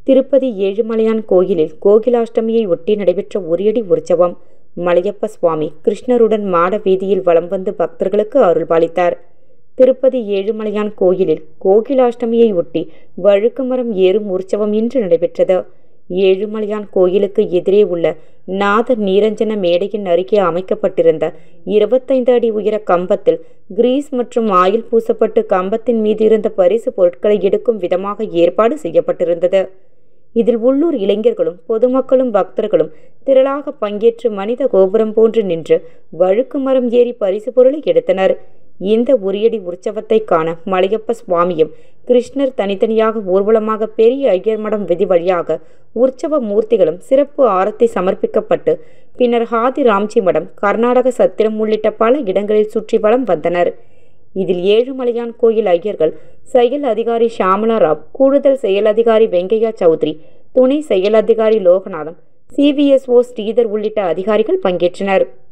திருப்பதி ஏழுமலையான் கோயிலில் கோகிலாஷ்டமியை ஒட்டி நடைபெற்ற உரியடி உற்சவம் மலையப்ப சுவாமி கிருஷ்ணருடன் மாட வீதியில் வலம் வந்து பக்தர்களுக்கு அருள்பாலித்தார் திருப்பதி ஏழுமலையான் கோயிலில் கோகிலாஷ்டமியை ஒட்டி வழுக்கு மரம் ஏறும் உற்சவம் இன்று நடைபெற்றது ஏழுமலையான் கோயிலுக்கு எதிரே உள்ள நாத நீரஞ்சன மேடையின் அருகே அமைக்கப்பட்டிருந்த இருபத்தைந்து அடி உயர கம்பத்தில் கிரீஸ் மற்றும் ஆயில் பூசப்பட்டு கம்பத்தின் மீது இருந்த பரிசு பொருட்களை எடுக்கும் விதமாக ஏற்பாடு செய்யப்பட்டிருந்தது இதில் உள்ளூர் இளைஞர்களும் பொதுமக்களும் பக்தர்களும் திரளாக பங்கேற்று மனித கோபுரம் போன்று நின்று வழுக்கு மரம் ஏறி பரிசு பொருளை எடுத்தனர் இந்த உரியடி உற்சவத்தை காண மலையப்ப சுவாமியும் கிருஷ்ணர் தனித்தனியாக ஊர்வலமாக பெரிய ஐயர் மடம் விதி வழியாக உற்சவ மூர்த்திகளும் சிறப்பு ஆரத்தி சமர்ப்பிக்கப்பட்டு பின்னர் ஹாதி ராம்ஜி மடம் கர்நாடக சத்திரம் உள்ளிட்ட பல இடங்களில் சுற்றி வலம் வந்தனர் இதில் ஏழுமலையான் கோயில் ஐயர்கள் செயல் அதிகாரி ஷாமலா ராவ் கூடுதல் செயல் அதிகாரி வெங்கையா சௌத்ரி துணை செயல் அதிகாரி லோகநாதன் சிவிஎஸ்ஓ ஸ்ரீதர் உள்ளிட்ட அதிகாரிகள் பங்கேற்றனர்